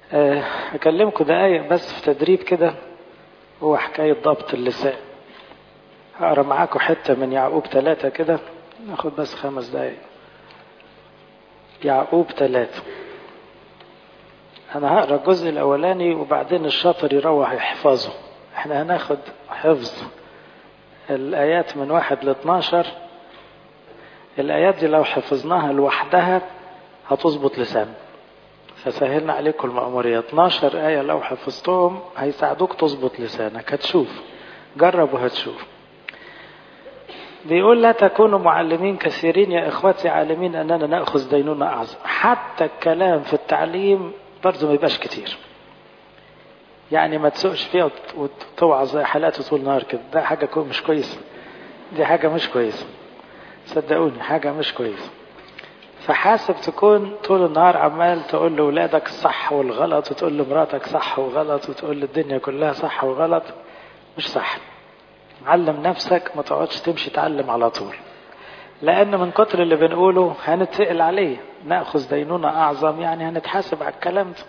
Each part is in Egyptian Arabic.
أكلمكم دقايق بس في تدريب كده هو حكاية ضبط اللسان هقرا معاكم حتة من يعقوب ثلاثة كده ناخد بس خمس دقايق يعقوب ثلاثة أنا هقرا الجزء الأولاني وبعدين الشاطر يروح يحفظه احنا هناخد حفظ الآيات من واحد ل 12 الآيات دي لو حفظناها لوحدها هتظبط لسان فسهلنا عليكم المأمورية 12 آية لو حفظتهم هيساعدوك تظبط لسانك هتشوف جرب وهتشوف بيقول لا تكونوا معلمين كثيرين يا إخوتي عالمين أننا نأخذ دينونة أعظم حتى الكلام في التعليم برضه ما يبقاش كتير يعني ما تسوقش فيها وتوعظ زي حالات طول النهار كده ده حاجة مش كويسة دي حاجة مش كويسة صدقوني حاجة مش كويسة فحاسب تكون طول النهار عمال تقول لأولادك الصح والغلط وتقول لمراتك صح وغلط وتقول للدنيا كلها صح وغلط مش صح علم نفسك ما تقعدش تمشي تعلم على طول لأن من كتر اللي بنقوله هنتسأل عليه نأخذ دينونة أعظم يعني هنتحاسب على الكلام ده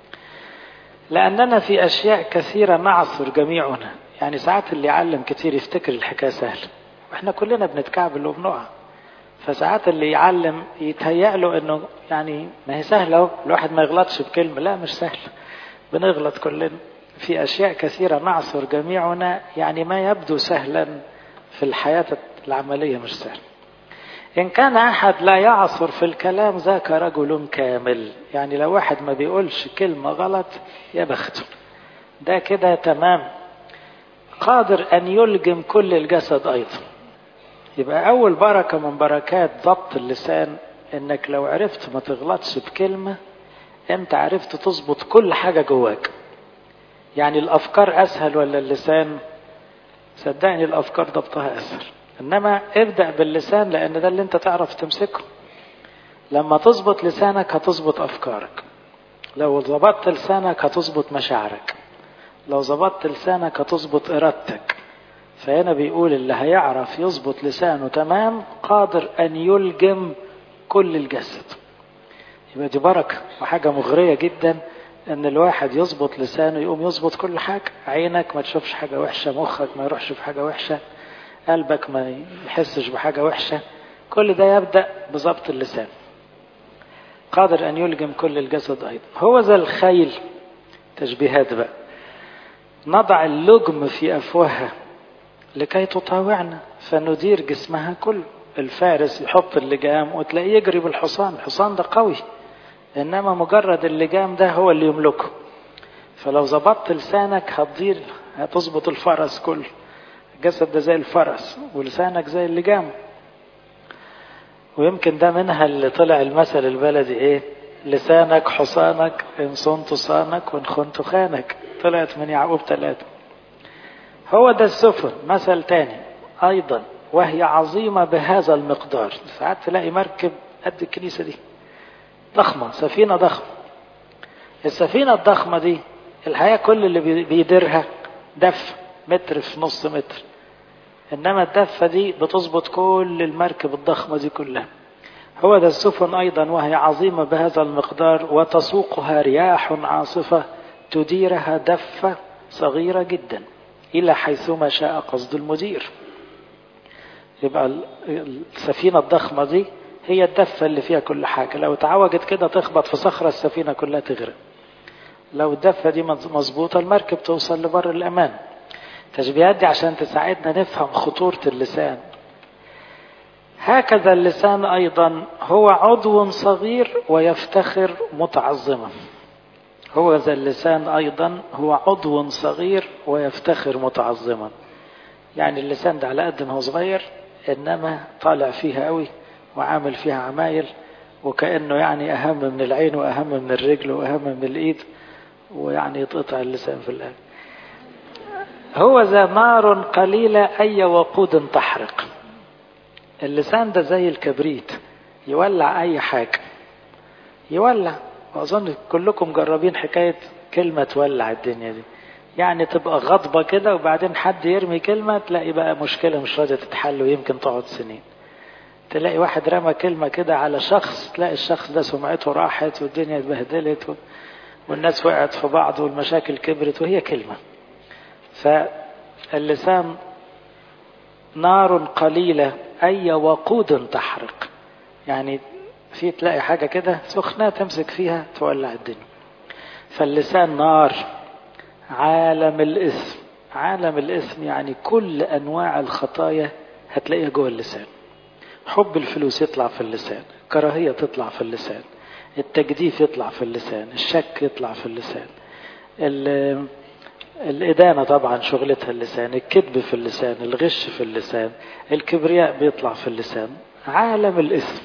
لأننا في أشياء كثيرة نعثر جميعنا يعني ساعات اللي يعلم كتير يفتكر الحكاية سهلة واحنا كلنا بنتكعبل وبنقع فساعات اللي يعلم يتهيأ له انه يعني ما هي سهلة الواحد ما يغلطش بكلمة لا مش سهل بنغلط كلنا في أشياء كثيرة نعثر جميعنا يعني ما يبدو سهلا في الحياة العملية مش سهل إن كان أحد لا يعثر في الكلام ذاك رجل كامل يعني لو واحد ما بيقولش كلمة غلط يا بخته ده كده تمام قادر أن يلجم كل الجسد أيضا يبقى أول بركة من بركات ضبط اللسان إنك لو عرفت ما تغلطش بكلمة أنت عرفت تظبط كل حاجة جواك يعني الأفكار أسهل ولا اللسان صدقني الأفكار ضبطها أسهل إنما ابدأ باللسان لأن ده اللي أنت تعرف تمسكه لما تظبط لسانك هتظبط أفكارك لو ظبطت لسانك هتظبط مشاعرك لو ظبطت لسانك هتظبط إرادتك فهنا بيقول اللي هيعرف يظبط لسانه تمام قادر أن يلجم كل الجسد يبقى دي بركة وحاجة مغرية جدا ان الواحد يظبط لسانه يقوم يظبط كل حاجة عينك ما تشوفش حاجة وحشة مخك ما يروحش في حاجة وحشة قلبك ما يحسش بحاجة وحشة كل ده يبدأ بضبط اللسان قادر أن يلجم كل الجسد أيضا هو ذا الخيل تشبيهات بقى نضع اللجم في أفواهها لكي تطاوعنا فندير جسمها كله الفارس يحط اللجام وتلاقيه يجري بالحصان الحصان ده قوي إنما مجرد اللجام ده هو اللي يملكه فلو ظبطت لسانك هتطير هتظبط الفرس كله الجسد ده زي الفرس ولسانك زي اللجام ويمكن ده منها اللي طلع المثل البلدي ايه لسانك حصانك ان صنت صانك وان خنت خانك طلعت من يعقوب ثلاثة هو ده السفن مثل تاني ايضا وهي عظيمة بهذا المقدار ساعات تلاقي مركب قد الكنيسة دي ضخمة سفينة ضخمة السفينة الضخمة دي الحقيقة كل اللي بيديرها دف متر في نص متر إنما الدفة دي بتظبط كل المركب الضخمة دي كلها هو ده السفن أيضا وهي عظيمة بهذا المقدار وتسوقها رياح عاصفة تديرها دفة صغيرة جدا إلى حيثما شاء قصد المدير يبقى السفينة الضخمة دي هي الدفة اللي فيها كل حاجة لو تعوجت كده تخبط في صخرة السفينة كلها تغرق لو الدفة دي مظبوطة المركب توصل لبر الأمان تشبيهات دي عشان تساعدنا نفهم خطورة اللسان هكذا اللسان أيضا هو عضو صغير ويفتخر متعظما هو ذا اللسان أيضا هو عضو صغير ويفتخر متعظما يعني اللسان ده على قد ما هو صغير إنما طالع فيها قوي وعامل فيها عمايل وكأنه يعني أهم من العين وأهم من الرجل وأهم من الإيد ويعني يتقطع اللسان في الآخر هو ذا نار قليلة أي وقود تحرق اللسان ده زي الكبريت يولع أي حاجة يولع وأظن كلكم جربين حكاية كلمة تولع الدنيا دي يعني تبقى غضبة كده وبعدين حد يرمي كلمة تلاقي بقى مشكلة مش راضية تتحل ويمكن تقعد سنين تلاقي واحد رمى كلمة كده على شخص تلاقي الشخص ده سمعته راحت والدنيا اتبهدلت و... والناس وقعت في بعض والمشاكل كبرت وهي كلمة فاللسان نار قليلة أي وقود تحرق يعني في تلاقي حاجة كده سخنة تمسك فيها تولع الدنيا فاللسان نار عالم الإثم عالم الإثم يعني كل أنواع الخطايا هتلاقيها جوه اللسان حب الفلوس يطلع في اللسان كراهية تطلع في اللسان التجديف يطلع في اللسان الشك يطلع في اللسان الإدانة طبعا شغلتها اللسان الكذب في اللسان الغش في اللسان الكبرياء بيطلع في اللسان عالم الإثم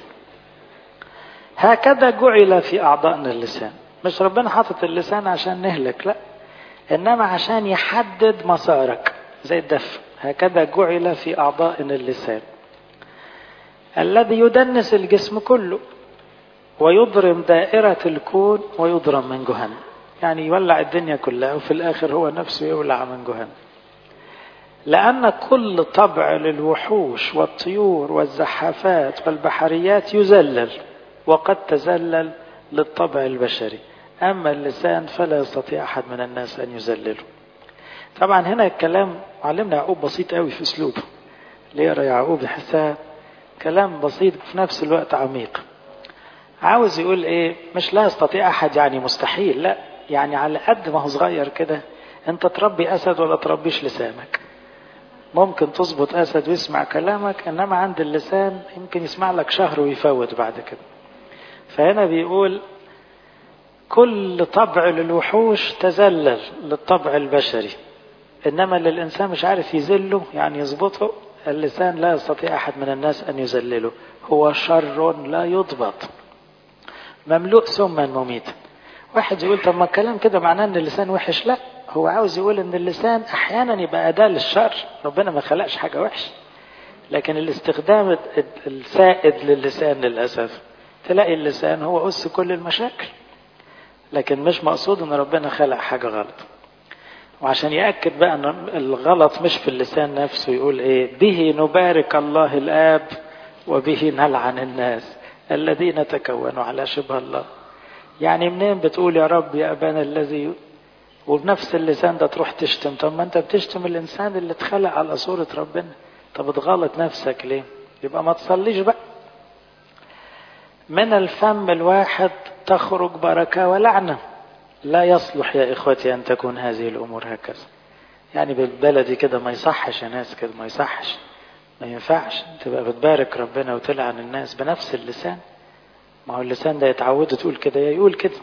هكذا جعل في أعضائنا اللسان مش ربنا حاطط اللسان عشان نهلك لا إنما عشان يحدد مسارك زي الدف هكذا جعل في أعضائنا اللسان الذي يدنس الجسم كله ويضرم دائرة الكون ويضرم من جهنم يعني يولع الدنيا كلها وفي الآخر هو نفسه يولع من جهنم لأن كل طبع للوحوش والطيور والزحافات والبحريات يذلل وقد تذلل للطبع البشري أما اللسان فلا يستطيع أحد من الناس أن يذلله طبعا هنا الكلام علمنا يعقوب بسيط قوي في أسلوبه اللي يقرأ يعقوب يحسها كلام بسيط في نفس الوقت عميق عاوز يقول ايه مش لا يستطيع احد يعني مستحيل لا يعني على قد ما هو صغير كده انت تربي اسد ولا تربيش لسانك ممكن تظبط اسد ويسمع كلامك انما عند اللسان يمكن يسمع لك شهر ويفوت بعد كده فهنا بيقول كل طبع للوحوش تذلل للطبع البشري انما اللي الانسان مش عارف يذله يعني يظبطه اللسان لا يستطيع احد من الناس ان يذلله هو شر لا يضبط مملوء سما مميتا واحد يقول طب ما الكلام كده معناه ان اللسان وحش لا هو عاوز يقول ان اللسان احيانا يبقى اداه للشر ربنا ما خلقش حاجه وحشه لكن الاستخدام السائد للسان للاسف تلاقي اللسان هو اس كل المشاكل لكن مش مقصود ان ربنا خلق حاجه غلط وعشان ياكد بقى ان الغلط مش في اللسان نفسه يقول ايه به نبارك الله الاب وبه نلعن الناس الذين تكونوا على شبه الله يعني منين بتقول يا رب يا أبانا الذي وبنفس اللسان ده تروح تشتم طب ما انت بتشتم الإنسان اللي اتخلق على صورة ربنا طب تغلط نفسك ليه يبقى ما تصليش بقى من الفم الواحد تخرج بركة ولعنة لا يصلح يا إخوتي أن تكون هذه الأمور هكذا يعني بالبلدي كده ما يصحش يا ناس كده ما يصحش ما ينفعش تبقى بتبارك ربنا وتلعن الناس بنفس اللسان ما هو اللسان ده يتعود تقول كده يقول كده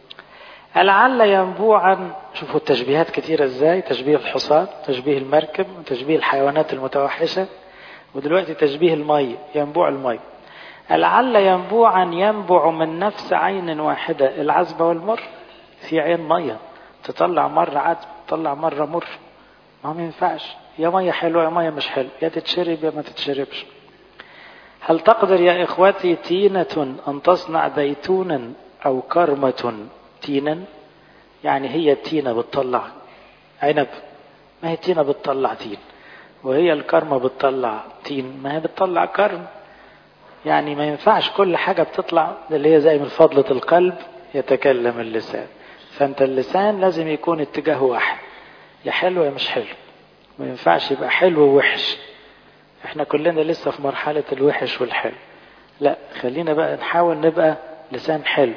لعل ينبوعا شوفوا التشبيهات كتيرة ازاي تشبيه الحصان تشبيه المركب تشبيه الحيوانات المتوحشة ودلوقتي تشبيه المي ينبوع المي لعل ينبوعا ينبع من نفس عين واحدة العذبة والمر في عين مية تطلع مرة عذب تطلع مرة مر ما ما ينفعش يا مية حلوة يا مية مش حلوة يا تتشرب يا ما تتشربش هل تقدر يا إخوتي تينة أن تصنع زيتونا أو كرمة تينا يعني هي التينة بتطلع عنب ما هي التينة بتطلع تين وهي الكرمة بتطلع تين ما هي بتطلع كرم يعني ما ينفعش كل حاجة بتطلع اللي هي زي من فضلة القلب يتكلم اللسان فأنت اللسان لازم يكون اتجاه واحد يا حلو يا مش حلو ما ينفعش يبقى حلو ووحش احنا كلنا لسه في مرحلة الوحش والحلو لا خلينا بقى نحاول نبقى لسان حلو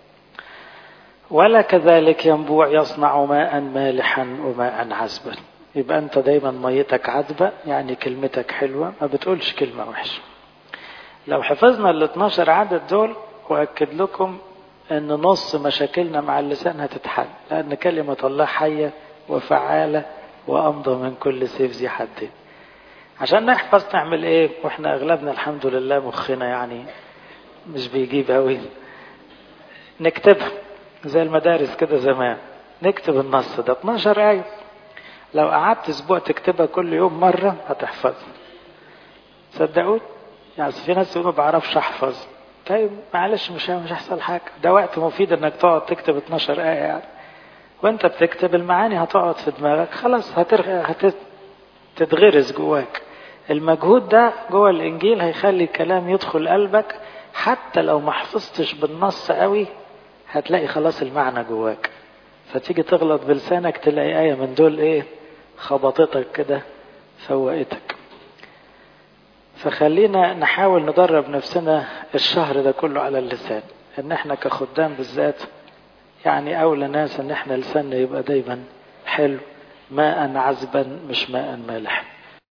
ولا كذلك ينبوع يصنع ماء مالحا وماء عذبا يبقى انت دايما ميتك عذبة يعني كلمتك حلوة ما بتقولش كلمة وحشة لو حفظنا ال 12 عدد دول واكد لكم ان نص مشاكلنا مع اللسان هتتحل لان كلمة الله حية وفعالة وامضى من كل سيف ذي حدين عشان نحفظ نعمل ايه واحنا اغلبنا الحمد لله مخنا يعني مش بيجيب قوي نكتبها زي المدارس كده زمان نكتب النص ده 12 آية لو قعدت اسبوع تكتبها كل يوم مرة هتحفظها صدقوني يعني في ناس يقولوا ما بعرفش احفظ طيب معلش مش مش هيحصل حاجة ده وقت مفيد انك تقعد تكتب 12 آية يعني وانت بتكتب المعاني هتقعد في دماغك خلاص هترغ... هتتغرز جواك المجهود ده جوه الانجيل هيخلي الكلام يدخل قلبك حتى لو ما حفظتش بالنص قوي هتلاقي خلاص المعنى جواك فتيجي تغلط بلسانك تلاقي آية من دول إيه خبطتك كده فوقتك فخلينا نحاول ندرب نفسنا الشهر ده كله على اللسان ان احنا كخدام بالذات يعني اولى ناس ان احنا لساننا يبقى دايما حلو ماء عذبا مش ماء مالح